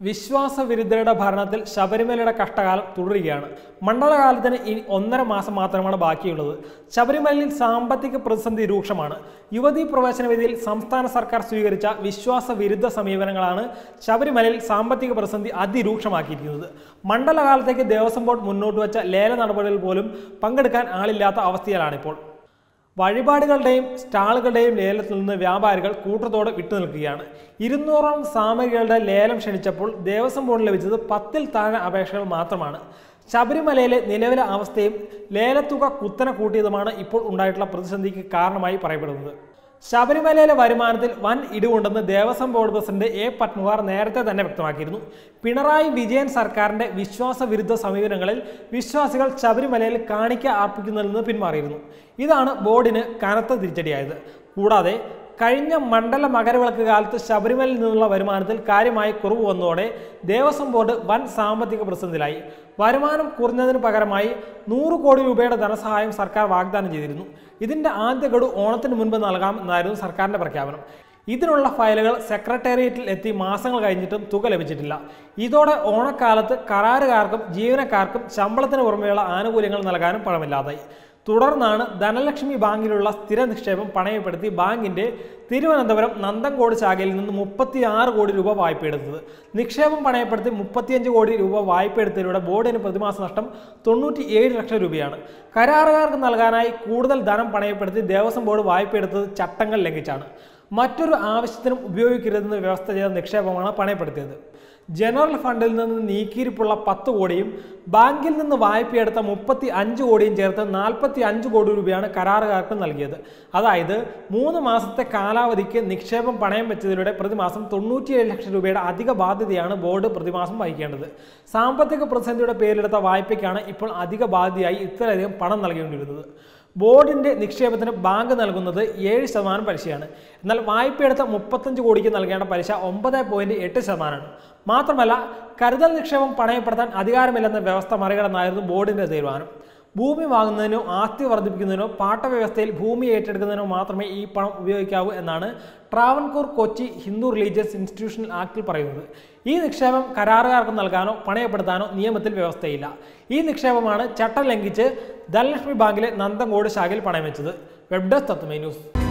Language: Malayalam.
വിശ്വാസവിരുദ്ധരുടെ ഭരണത്തിൽ ശബരിമലയുടെ കഷ്ടകാലം തുടരുകയാണ് മണ്ഡലകാലത്തിന് ഇനി ഒന്നര മാസം മാത്രമാണ് ബാക്കിയുള്ളത് ശബരിമലയിൽ സാമ്പത്തിക പ്രതിസന്ധി രൂക്ഷമാണ് യുവതീ പ്രവേശന വിധിയിൽ സംസ്ഥാന സർക്കാർ സ്വീകരിച്ച വിശ്വാസവിരുദ്ധ സമീപനങ്ങളാണ് ശബരിമലയിൽ സാമ്പത്തിക പ്രതിസന്ധി അതിരൂക്ഷമാക്കിയിരിക്കുന്നത് മണ്ഡലകാലത്തേക്ക് ദേവസ്വം ബോർഡ് മുന്നോട്ട് വെച്ച ലേല നടപടികളിൽ പോലും പങ്കെടുക്കാൻ ആളില്ലാത്ത അവസ്ഥയിലാണിപ്പോൾ വഴിപാടുകളുടെയും സ്റ്റാളുകളുടെയും ലേലത്തിൽ നിന്ന് വ്യാപാരികൾ കൂട്ടത്തോടെ വിട്ടുനിൽക്കുകയാണ് ഇരുന്നൂറോളം സാമഗ്രികളുടെ ലേലം ക്ഷണിച്ചപ്പോൾ ദേവസ്വം ബോർഡ് ലഭിച്ചത് പത്തിൽ താഴെ അപേക്ഷകൾ മാത്രമാണ് ശബരിമലയിലെ നിലവിലെ അവസ്ഥയും ലേലത്തുക കുത്തനെ കൂട്ടിയതുമാണ് ഇപ്പോൾ ഉണ്ടായിട്ടുള്ള പ്രതിസന്ധിക്ക് കാരണമായി പറയപ്പെടുന്നത് ശബരിമലയിലെ വരുമാനത്തിൽ വൻ ഇടിവുണ്ടെന്ന് Devaswom board president A Padmakumar നേരത്തെ തന്നെ വ്യക്തമാക്കിയിരുന്നു പിണറായി വിജയൻ സർക്കാരിന്റെ വിശ്വാസവിരുദ്ധ സമീപനങ്ങളിൽ വിശ്വാസികൾ ശബരിമലയിൽ കാണിക്ക അർപ്പിക്കുന്നതിൽ നിന്ന് പിന്മാറിയിരുന്നു ഇതാണ് ബോർഡിന് കനത്ത തിരിച്ചടിയായത് കൂടാതെ കഴിഞ്ഞ മണ്ഡല മകരവിളക്ക് കാലത്ത് ശബരിമലയിൽ നിന്നുള്ള വരുമാനത്തിൽ കാര്യമായി കുറവ് വന്നതോടെ ദേവസ്വം ബോർഡ് വൻ സാമ്പത്തിക പ്രതിസന്ധിയിലായി വരുമാനം കുറഞ്ഞതിന് പകരമായി നൂറ് കോടി രൂപയുടെ ധനസഹായം സർക്കാർ വാഗ്ദാനം ചെയ്തിരുന്നു ഇതിന്റെ ആദ്യ ഗഡു ഓണത്തിന് മുൻപ് നൽകാം എന്നായിരുന്നു സർക്കാരിന്റെ പ്രഖ്യാപനം ഇതിനുള്ള ഫയലുകൾ സെക്രട്ടേറിയറ്റിൽ എത്തി മാസങ്ങൾ കഴിഞ്ഞിട്ടും തുക ലഭിച്ചിട്ടില്ല ഇതോടെ ഓണക്കാലത്ത് കരാറുകാർക്കും ജീവനക്കാർക്കും ശമ്പളത്തിന് പുറമെയുള്ള ആനുകൂല്യങ്ങൾ നൽകാനും പണമില്ലാതായി തുടർന്നാണ് ധനലക്ഷ്മി ബാങ്കിലുള്ള സ്ഥിര നിക്ഷേപം പണയപ്പെടുത്തി ബാങ്കിന്റെ തിരുവനന്തപുരം നന്തൻകോട് ശാഖയിൽ നിന്ന് മുപ്പത്തി ആറ് കോടി രൂപ വായ്പയെടുത്തത് നിക്ഷേപം പണയപ്പെടുത്തി മുപ്പത്തിയഞ്ച് കോടി രൂപ വായ്പയെടുത്തതിലൂടെ ബോർഡിന് പ്രതിമാസ നഷ്ടം തൊണ്ണൂറ്റി ഏഴ് ലക്ഷം രൂപയാണ് കരാറുകാർക്ക് നൽകാനായി കൂടുതൽ ധനം പണയപ്പെടുത്തി ദേവസ്വം ബോർഡ് വായ്പയെടുത്തത് ചട്ടങ്ങൾ ലംഘിച്ചാണ് മറ്റൊരു ആവശ്യത്തിനും ഉപയോഗിക്കരുതെന്ന് വ്യവസ്ഥ ചെയ്ത നിക്ഷേപമാണ് പണയപ്പെടുത്തിയത് ജനറൽ ഫണ്ടിൽ നിന്ന് നീക്കിയിരിപ്പുള്ള പത്ത് കോടിയും ബാങ്കിൽ നിന്ന് വായ്പയെടുത്ത മുപ്പത്തി അഞ്ച് കോടിയും ചേർത്ത് നാൽപ്പത്തി അഞ്ച് കോടി രൂപയാണ് കരാറുകാർക്ക് നൽകിയത് അതായത് മൂന്ന് മാസത്തെ കാലാവധിക്ക് നിക്ഷേപം പണയം വെച്ചതിലൂടെ പ്രതിമാസം തൊണ്ണൂറ്റിയേഴ് ലക്ഷം രൂപയുടെ അധിക ബാധ്യതയാണ് ബോർഡ് പ്രതിമാസം വഹിക്കേണ്ടത് സാമ്പത്തിക പ്രതിസന്ധിയുടെ പേരിലെടുത്ത വായ്പയ്ക്കാണ് ഇപ്പോൾ അധിക ബാധ്യതയായി ഇത്രയധികം പണം നൽകേണ്ടിയിരുന്നത് ബോർഡിന്റെ നിക്ഷേപത്തിന് ബാങ്ക് നൽകുന്നത് ഏഴ് ശതമാനം പലിശയാണ് എന്നാൽ വായ്പയെടുത്ത മുപ്പത്തഞ്ച് കോടിക്ക് നൽകേണ്ട പലിശ ഒമ്പത് പോയിന്റ് എട്ട് ശതമാനമാണ് മാത്രമല്ല കരുതൽ നിക്ഷേപം പണയപ്പെടുത്താൻ അധികാരമില്ലെന്ന വ്യവസ്ഥ മറികടന്നായിരുന്നു ബോർഡിന്റെ തീരുമാനം ഭൂമി വാങ്ങുന്നതിനോ ആസ്തി വർദ്ധിപ്പിക്കുന്നതിനോ പാട്ടവ്യവസ്ഥയിൽ ഭൂമി ഏറ്റെടുക്കുന്നതിനോ മാത്രമേ ഈ പണം ഉപയോഗിക്കാവൂ എന്നാണ് ട്രാവൻകൂർ കൊച്ചി ഹിന്ദു റിലീജിയസ് ഇൻസ്റ്റിറ്റ്യൂഷണൽ ആക്ടിൽ പറയുന്നത് ഈ നിക്ഷേപം കരാറുകാർക്ക് നൽകാനോ പണയപ്പെടുത്താനോ നിയമത്തിൽ വ്യവസ്ഥയില്ല ഈ നിക്ഷേപമാണ് ചട്ടം ലംഘിച്ച് ധനലക്ഷ്മി ബാങ്കിലെ നന്ദൻകോട് ശാഖയിൽ പണയം വെച്ചത് വെബ് ഡെസ്ക് തത്വമേ ന്യൂസ്